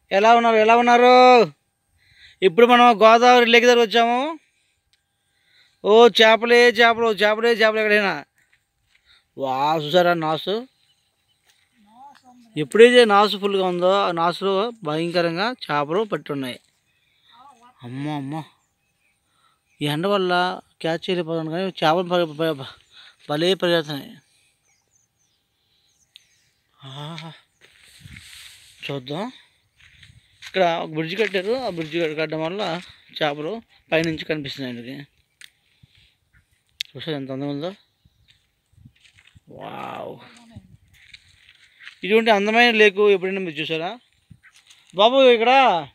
ఎలా ఉన్నారు ఎలా ఉన్నారు ఇప్పుడు మనం గోదావరి లేక్ దగ్గర వచ్చాము ఓ చేపలే చేపలు చేపలే చేపలు ఎక్కడైనా వా చూసారా నాసు ఎప్పుడైతే నాసు ఫుల్గా ఉందో ఆ నాసులో భయంకరంగా చేపలు పట్టున్నాయి అమ్మ అమ్మ ఈ ఎండ వల్ల క్యాచ్ చేయలేకపోతున్నాను కానీ చేపలు ప- ప- ప- భలే పరిగెడుతున్నాయి ఆహా. చూద్దాం ఇక్కడ ఒక బ్రిడ్జ్ కట్టారు ఆ బ్రిడ్జ్ కట్టడం వల్ల చేపలు పైనుంచి కనిపిస్తున్నాయి ఆయనకి చూసారు ఎంత అందంగా ఉందో వావ్ ఇటువంటి అందమైన లేకు ఎప్పుడైనా మీరు చూసారా బాబు ఇక్కడ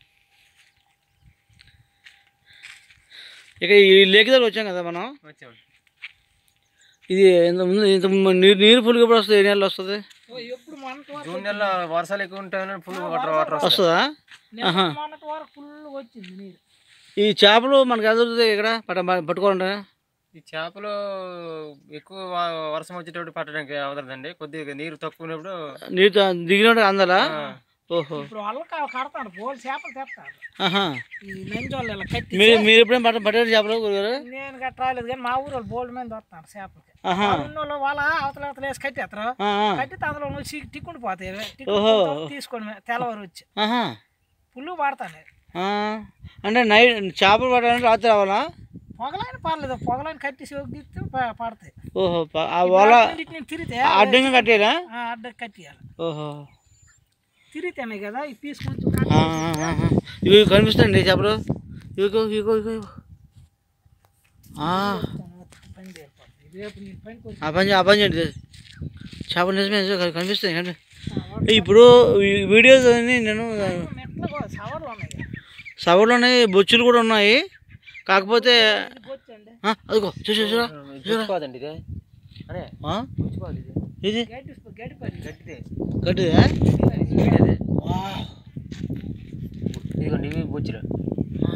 ఇక ఈ లేక్ దగ్గర వచ్చాం కదా మనం వచ్చామండి ఇది ఇంత ముందు ఇంత ముందు నీరు నీరు ఫుల్ ఎప్పుడు వస్తుంది ఏ నెలలో వస్తుంది ఎప్పుడు మొన్నటి వరకు జూన్ నెలలో వర్షాలు ఎక్కువ ఉంటాయని ఫుల్ వాటర్ వాటర్ వస్తుంది వస్తుందా ఆహా. మొన్నటి వరకు ఫుల్ వచ్చింది నీరు ఈ చేపలు మనకి ఎంత దొరుకుతాయి ఇక్కడ పట్ట పట్టుకోవాలంటే ఈ చేపలు ఎక్కువ వా- వర్షం వచ్చేటప్పుడు పట్టడానికి అవదండి కొద్దిగా నీరు తక్కువ ఉన్నప్పుడు నీరు దిగినట్టు అందలా ఓహో ఇప్పుడు వాళ్ళకి కడతాడు పోలు చేపలు తెస్తారు ఆహా ఈ నంజోళ్ళు ఇలా కట్టి మీరు మీరు ఎప్పుడైనా పట్ట పట్టారు చేపలు గురుగారు నేను గట్ట రాలేదు కానీ మా ఊరు వాళ్ళు బోల్డ్ మీద వస్తారు చేపలకి ఆహా ఉన్నోళ్ళు వాళ్ళ అవతల అవతల వేసి కట్టేస్తారు ఆ, ఆ. కట్టి అందులో నుంచి టిక్కుండి పోతాయి ఓహో. తీసుకోండి తెల్లవారు వచ్చి ఆహా పుల్లు పడతాను ఆ. అంటే నైట్ చేపలు పట్టాలంటే రాత్రి రావాలా పొగలైన పర్లేదు పొగలైన కట్టి సోకి తీస్తే ప- పడతాయి ఓహో ప- ఆ వల ఇటు నేను తిరిగితే అడ్డంగా కట్టేరా ఆ, అడ్డ కట్టియాలి ఓహో తిరిగితేనే కదా ఈ పీస్ కొంచెం ఆ, ఆ, ఆ, ఆ. ఇవి కనిపిస్తాయండి చేపలు ఇవిగో ఇవిగో ఇవిగో ఇవిగో. ఆ, పని చేరిపోతుంది రేపు నేను పని కొంచెం ఆ పని చే- ఆ పని చేయండి చేపలు నిజమే నిజమే కనిపిస్తాయి కనిపి ఇప్పుడు ఈ వీడియోస్ అన్ని నేను మెట్లు కూడా సవర్లు ఉన్నాయి సవర్లోనే బొచ్చులు కూడా ఉన్నాయి కాకపోతే వచ్చండి ఆ, అదిగో చూసా చూసా పుచ్చిపోదండి ఇది అనే ఆ? పుచ్చిపోదు ఇది ఇది గడ్డి గడ్డి పని గట్టిదే గట్టిదా ఇదే వావ్. ఇదిగోండి ఇవి బొచ్చులు ఆ.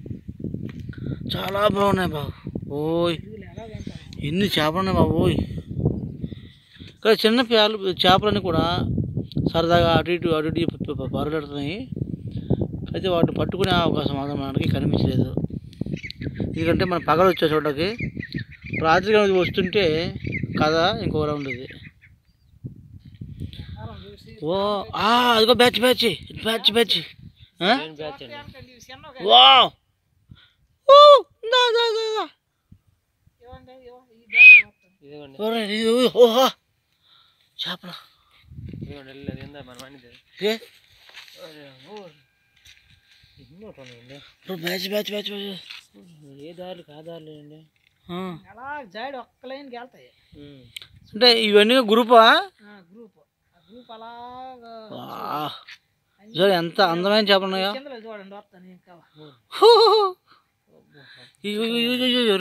చాలా బాగున్నాయి బాబు ఓయ్ ఎన్ని చేపలు ఉన్నాయి బాబు ఓయ్ ఇక్కడ చిన్న పేలు చేపలన్నీ కూడా సరదాగా అటు ఇటు అటు ఇటు ప- ప- పరుగెడుతున్నాయి అయితే వాటిని పట్టుకునే అవకాశం మాత్రం మనకి కనిపించలేదు ఎందుకంటే మనం పగలు వచ్చే చోటకి రాత్రి కనుక వస్తుంటే కథ ఇంకోలా ఉండేది ఓ ఆ, అదిగో బ్యాచ్ బ్యాచ్ బ్యాచ్ బ్యాచ్ ఆ? ఏం బ్యాచ్ అండి వావ్ ఊ, దా, దా, దా, దా. ఇదిగోండి ఒరేయ్, ఇది ఓహో చేపలు ఇదిగోండి వెళ్ళలేదు ఏందా మన వాడిది ఏ ఇంకోటి ఉన్నాయండి ఇప్పుడు బ్యాచ్ బ్యాచ్ బ్యాచ్ బ్యాచ్ ఏ దారులు కా దారులు అండి ఆ. అలా జాయిడ్ ఒక్క లైన్కి వెళ్తాయి అంటే ఇవన్నీ గ్రూపా గ్రూప్ ఆ గ్రూప్ అలాగా వా. చూడు ఎంత అందమైన చేపలు ఉన్నాయో కిందలో చూడండి వస్తాను ఇంకా హూ. ఇగో, ఇగో, ఇగో, ఇగో.